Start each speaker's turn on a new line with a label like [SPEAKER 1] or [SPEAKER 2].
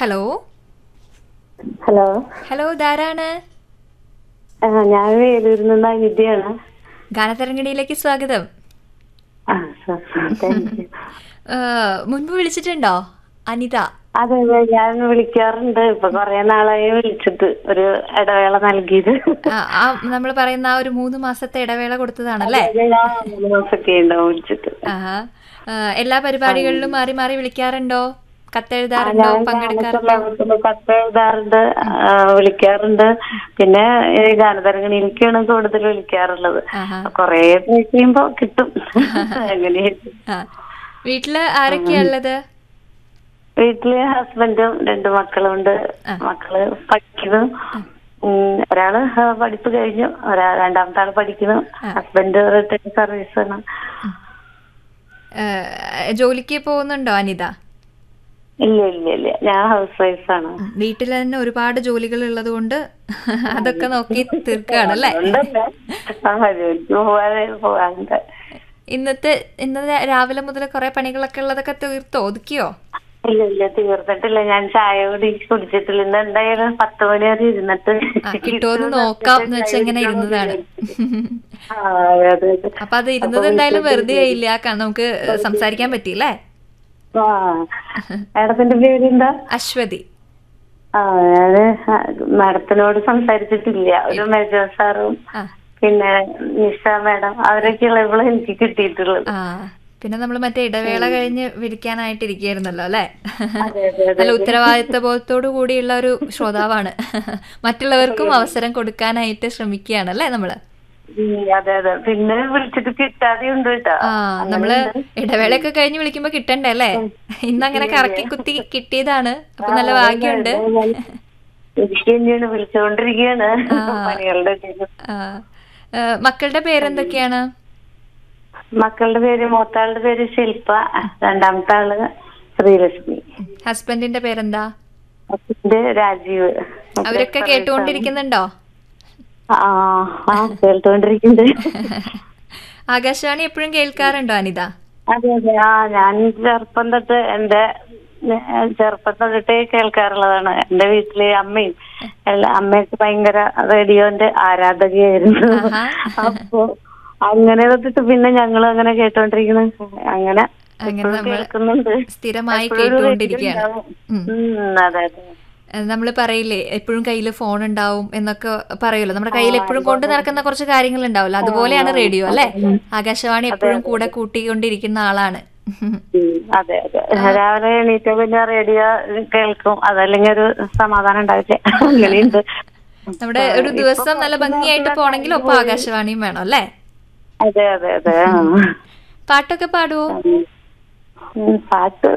[SPEAKER 1] Hello
[SPEAKER 2] hello
[SPEAKER 1] hello ഇതാരാണ്
[SPEAKER 2] ആ, ഞാൻ വേലൂരിൽ നിന്ന് അനിതയാണ്
[SPEAKER 1] ഗാനതരംഗിണിയിലേക്ക് സ്വാഗതം
[SPEAKER 2] ആ, സ- താങ്ക് യു.
[SPEAKER 1] ആ, മുൻപ് വിളിച്ചിട്ടുണ്ടോ അനിത
[SPEAKER 2] അതെ അതെ ഞാൻ വിളിക്കാറുണ്ട് ഇപ്പൊ കൊറേ നാളായി വിളിച്ചിട്ട് ഒരു ഇടവേള നൽകിയത്
[SPEAKER 1] ആ നമ്മൾ പറയുന്ന ആ ഒരു മൂന്ന് മാസത്തെ ഇടവേള കൊടുത്തതാണല്ലേ
[SPEAKER 2] അതെ, ഞാൻ മൂന്ന് മാസമൊക്കെ ഉണ്ടാവും വിളിച്ചിട്ട്
[SPEAKER 1] ആഹാ ആ, എല്ലാ പരിപാടികളിലും മാറി മാറി വിളിക്കാറുണ്ടോ
[SPEAKER 2] ആ,
[SPEAKER 1] കത്തെഴുതാറുണ്ടോ
[SPEAKER 2] ഞാൻ
[SPEAKER 1] പങ്കെടുക്കാറുണ്ടോ
[SPEAKER 2] ഗാനസല്ലാപത്തിന് കത്ത് എഴുതാറുണ്ട് ആ, വിളിക്കാറുണ്ട് പിന്നെ ഈ ഗാനതരംഗണിയിലേക്കാണ് കൂടുതൽ വിളിക്കാറുള്ളത്
[SPEAKER 1] ആഹാ
[SPEAKER 2] കൊറേ പോയി കഴിയുമ്പോ കിട്ടും അങ്ങനെ
[SPEAKER 1] ആ വീട്ടില് ആരൊക്കെയാ ഉള്ളത്
[SPEAKER 2] വീട്ടില് ഹസ്ബൻഡും രണ്ട് മക്കളുണ്ട്
[SPEAKER 1] ആ.
[SPEAKER 2] മക്കള് പഠിക്കുന്നു ഉം, ഒരാള് ആ, പഠിപ്പ് കഴിഞ്ഞു ഒരാ രണ്ടാമത്തെ ആള് പഠിക്കുന്നു ഹസ്ബൻഡ് റിട്ടയർഡ് സർവീസ് ആണ്
[SPEAKER 1] ആ, ജോലിക്ക് പോകുന്നുണ്ടോ അനിത
[SPEAKER 2] ഇല്ല ഇല്ല ഇല്ല ഞാൻ ഹൗസ് വൈഫ് ആണ്
[SPEAKER 1] വീട്ടിൽ തന്നെ ഒരുപാട് ജോലികൾ ഉള്ളത് കൊണ്ട് അതൊക്കെ നോക്കി തീർക്കുകയാണല്ലേ
[SPEAKER 2] അതുകൊണ്ടല്ലേ ആ ജോലിക്ക് പോവാതെ പോവാണ്ട്
[SPEAKER 1] ഇന്നത്തെ ഇന്നത്തെ രാവിലെ മുതൽ കുറെ പണികളൊക്കെ ഉള്ളതൊക്കെ തീർത്തോ ഒതുക്കിയോ
[SPEAKER 2] ഇല്ല ഇല്ല തീർന്നിട്ടില്ല ഞാൻ ചായ കുടി കുടിച്ചിട്ടില്ല ഇന്ന് എന്തായാലും പത്ത് മണി വരെ ഇരുന്നിട്ട്
[SPEAKER 1] ആ, കിട്ടുമോന്ന് നോക്കാം എന്ന് വെച്ചാ ഇങ്ങനെ ഇരുന്നതാണ്
[SPEAKER 2] ആ, അതെ അതെ അതെ
[SPEAKER 1] അപ്പൊ അത് ഇരുന്നത് എന്തായാലും വെറുതെ ആയില്ല കാരണം നമുക്ക് സംസാരിക്കാൻ പറ്റിയില്ലേ
[SPEAKER 2] ആ മാഡത്തിന്റെ പേരെന്താ
[SPEAKER 1] അശ്വതി
[SPEAKER 2] ആ ഞാന് മാഡത്തിനോട് സംസാരിച്ചിട്ടില്ല ഒരു മേജർ സാറും
[SPEAKER 1] ആ
[SPEAKER 2] പിന്നെ നിഷ മാഡം അവരൊക്കെയുള്ള ഇപ്പോൾ എനിക്ക് കിട്ടിയിട്ടുള്ളത്
[SPEAKER 1] ആ പിന്നെ നമ്മൾ മറ്റേ ഇടവേള കഴിഞ്ഞ് വിളിക്കാനായിട്ടിരിക്കുകയായിരുന്നല്ലോ അല്ലേ
[SPEAKER 2] അതെ അതെ അതെ
[SPEAKER 1] നല്ല ഉത്തരവാദിത്ത ബോധത്തോടു കൂടിയുള്ള ഒരു ശ്രോതാവാണ് മറ്റുള്ളവർക്കും അവസരം കൊടുക്കാനായിട്ട് ശ്രമിക്കുകയാണ് അല്ലേ നമ്മള്
[SPEAKER 2] ഉം, അതെ അതെ പിന്നെ വിളിച്ചിട്ട് കിട്ടാതെ ഉണ്ട് കേട്ടോ
[SPEAKER 1] ആ നമ്മള് ഇടവേളയൊക്കെ കഴിഞ്ഞ് വിളിക്കുമ്പോ കിട്ടണ്ടേ അല്ലേ ഇന്ന് അങ്ങനെ കറക്കി കുത്തി കിട്ടിയതാണ് അപ്പൊ നല്ല ഭാഗ്യമുണ്ട്
[SPEAKER 2] എനിക്ക് തന്നെയാണ് വിളിച്ചുകൊണ്ടിരിക്കുകയാണ് പണികളുടെ ഇടയില്.
[SPEAKER 1] ആ, ആ, മക്കളുടെ പേരെന്തൊക്കെയാണ്
[SPEAKER 2] മക്കളുടെ പേര് മൂത്താളുടെ പേര് ശില്പ രണ്ടാമത്തെ ആള് ശ്രീലക്ഷ്മി
[SPEAKER 1] ഹസ്ബൻഡിന്റെ പേരെന്താ
[SPEAKER 2] ഹസ്ബൻഡ് രാജീവ്
[SPEAKER 1] അവരൊക്കെ കേട്ടുകൊണ്ടിരിക്കുന്നുണ്ടോ
[SPEAKER 2] ആ ആ കേട്ടുകൊണ്ടിരിക്കുന്നുണ്ട്
[SPEAKER 1] ആകാശവാണി എപ്പോഴും കേൾക്കാറുണ്ടോ അനിത
[SPEAKER 2] അതെ അതെ ആ ഞാൻ ചെറുപ്പം തൊട്ട് എന്റെ ഏഹ്, ചെറുപ്പം തൊട്ടേ കേൾക്കാറുള്ളതാണ് എന്റെ വീട്ടില് അമ്മയും എല്ലാ അമ്മയൊക്കെ ഭയങ്കര റേഡിയോന്റെ ആരാധകയായിരുന്നു
[SPEAKER 1] ആഹാ.
[SPEAKER 2] അപ്പൊ അങ്ങനെ തൊട്ടിട്ട് പിന്നെ ഞങ്ങൾ അങ്ങനെ കേട്ടോണ്ടിരിക്കുന്നു അങ്ങനെ
[SPEAKER 1] അങ്ങനെ
[SPEAKER 2] എപ്പോഴും
[SPEAKER 1] നമ്മൾ
[SPEAKER 2] കേൾക്കുന്നുണ്ട്
[SPEAKER 1] സ്ഥിരമായി
[SPEAKER 2] എപ്പോഴും ഒരു
[SPEAKER 1] കേട്ടുകൊണ്ടിരിക്കുകയാണ്
[SPEAKER 2] radio ഉണ്ടാവും. ഉം, അതെ അതെ
[SPEAKER 1] നമ്മൾ പറയില്ലേ എപ്പോഴും കയ്യിൽ ഫോൺ ഉണ്ടാവും എന്നൊക്കെ പറയുമല്ലോ നമ്മുടെ കയ്യിൽ എപ്പോഴും കൊണ്ട് നടക്കുന്ന കുറച്ച് കാര്യങ്ങൾ ഉണ്ടാവില്ല അതുപോലെയാണ് റേഡിയോ അല്ലേ ആകാശവാണി എപ്പോഴും കൂടെ കൂട്ടിക്കൊണ്ടിരിക്കുന്ന ആളാണ്
[SPEAKER 2] ഉം, അതെ അതെ രാവിലെ എണീറ്റ പിന്നെ റേഡിയോ കേൾക്കും അതല്ലെങ്കിൽ ഒരു സമാധാനം ഉണ്ടാവില്ല അങ്ങനെയുണ്ട്
[SPEAKER 1] നമ്മുടെ ഒരു ദിവസം നല്ല ഭംഗിയായിട്ട് പോണെങ്കിൽ ഒപ്പം ആകാശവാണിയും വേണം അല്ലേ
[SPEAKER 2] അതെ അതെ അതെ ആ.
[SPEAKER 1] പാട്ടൊക്കെ പാടുവോ
[SPEAKER 2] ഉം, പാട്ട്